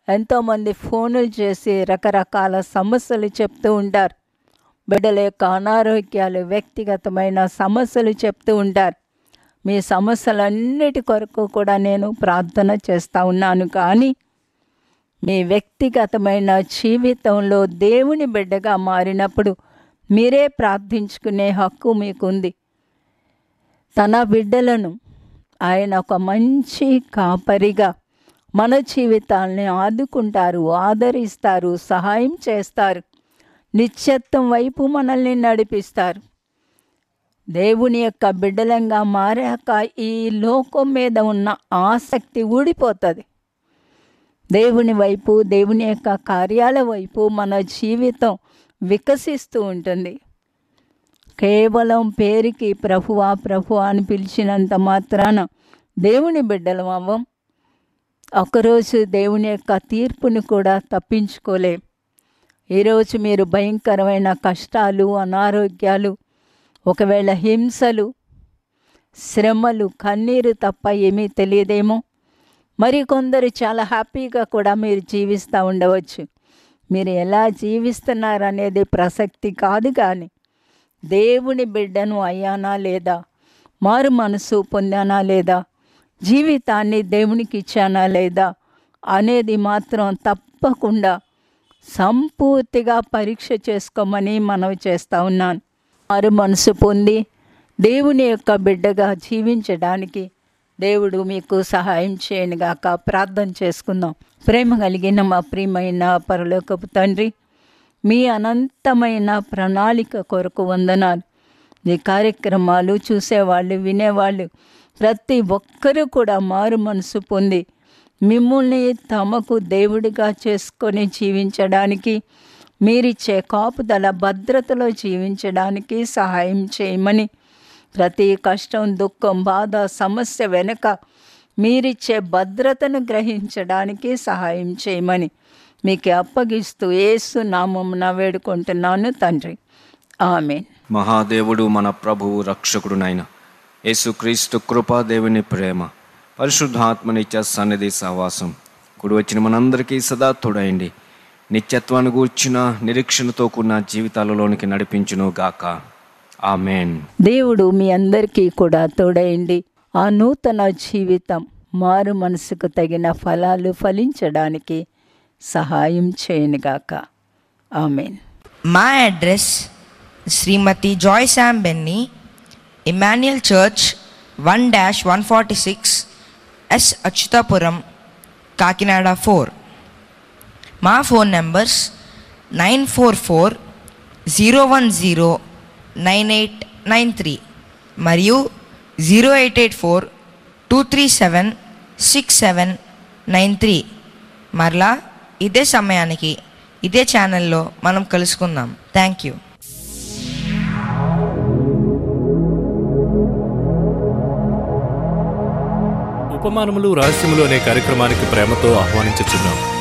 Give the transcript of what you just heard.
ఎంతోమంది ఫోనులు చేసి రకరకాల సమస్యలు చెప్తూ ఉంటారు బిడ్డల యొక్క అనారోగ్యాలు వ్యక్తిగతమైన సమస్యలు చెప్తూ ఉంటారు మీ సమస్యలన్నిటి కొరకు కూడా నేను ప్రార్థన చేస్తూ ఉన్నాను కానీ మీ వ్యక్తిగతమైన జీవితంలో దేవుని బిడ్డగా మారినప్పుడు మీరే ప్రార్థించుకునే హక్కు మీకుంది తన బిడ్డలను ఆయన ఒక మంచి కాపరిగా మన జీవితాల్ని ఆదుకుంటారు ఆదరిస్తారు సహాయం చేస్తారు నిత్యత్వం వైపు మనల్ని నడిపిస్తారు దేవుని యొక్క బిడ్డలంగా మారాక ఈ లోకం మీద ఉన్న ఆసక్తి ఊడిపోతుంది దేవుని వైపు దేవుని యొక్క కార్యాల వైపు మన జీవితం వికసిస్తూ ఉంటుంది కేవలం పేరుకి ప్రభువా ప్రభు అని పిలిచినంత మాత్రాన దేవుని బిడ్డలం అవ్వం ఒకరోజు దేవుని యొక్క తీర్పుని కూడా తప్పించుకోలేం ఈరోజు మీరు భయంకరమైన కష్టాలు అనారోగ్యాలు ఒకవేళ హింసలు శ్రమలు కన్నీరు తప్ప ఏమీ తెలియదేమో మరి కొందరు చాలా హ్యాపీగా కూడా మీరు జీవిస్తూ ఉండవచ్చు మీరు ఎలా జీవిస్తున్నారు అనేది ప్రసక్తి కాదు కానీ దేవుని బిడ్డను అయ్యానా లేదా మారు మనసు పొందానా లేదా జీవితాన్ని దేవునికి ఇచ్చానా లేదా అనేది మాత్రం తప్పకుండా సంపూర్తిగా పరీక్ష చేసుకోమని మనవి చేస్తూ ఉన్నాను మారు మనసు పొంది దేవుని యొక్క బిడ్డగా జీవించడానికి దేవుడు మీకు సహాయం చేయనుగాక ప్రార్థన చేసుకుందాం ప్రేమ కలిగిన మా ప్రియమైన పరలోకపు తండ్రి మీ అనంతమైన ప్రణాళిక కొరకు వందనాలు ఈ కార్యక్రమాలు చూసేవాళ్ళు వినేవాళ్ళు ప్రతి ఒక్కరూ కూడా మారు మనసు పొంది మిమ్మల్ని తమకు దేవుడిగా చేసుకొని జీవించడానికి మీరిచ్చే కాపుదల భద్రతలో జీవించడానికి సహాయం చేయమని ప్రతి కష్టం దుఃఖం బాధ సమస్య వెనుక మీరిచ్చే భద్రతను గ్రహించడానికి సహాయం చేయమని మీకు అప్పగిస్తూ ఏసు నామమున వేడుకుంటున్నాను తండ్రి ఆమెన్ మహాదేవుడు మన ప్రభువు రక్షకుడునైన యేసుక్రీస్తు కృపా దేవుని ప్రేమ పరిశుద్ధాత్మనిత్య సన్నిధి సహవాసం కుడి వచ్చిన మనందరికీ సదా తోడైండి నిత్యత్వాన్ని గూర్చిన నిరీక్షణతో కూడిన జీవితాలలోనికి నడిపించును గాక ఆమెన్ దేవుడు మీ అందరికీ కూడా తోడైండి ఆ నూతన జీవితం మారు మనసుకు తగిన ఫలాలు ఫలించడానికి సహాయం చేయనుగాక ఆమెన్ మా address Shrimati Joy Sam Benny Emmanuel church one dash one forty six S Achyutapuram Kakinada four మా phone numbers nine four four zero one zero nine eight nine three మరియు zero eight eight four two three seven six seven nine three మరలా ఇదే సమయానికి ఇదే ఛానల్లో మనం కలుసుకుందాం thank you ఉపమానములు రహస్యములు అనే కార్యక్రమానికి ప్రేమతో ఆహ్వానించుచున్నాం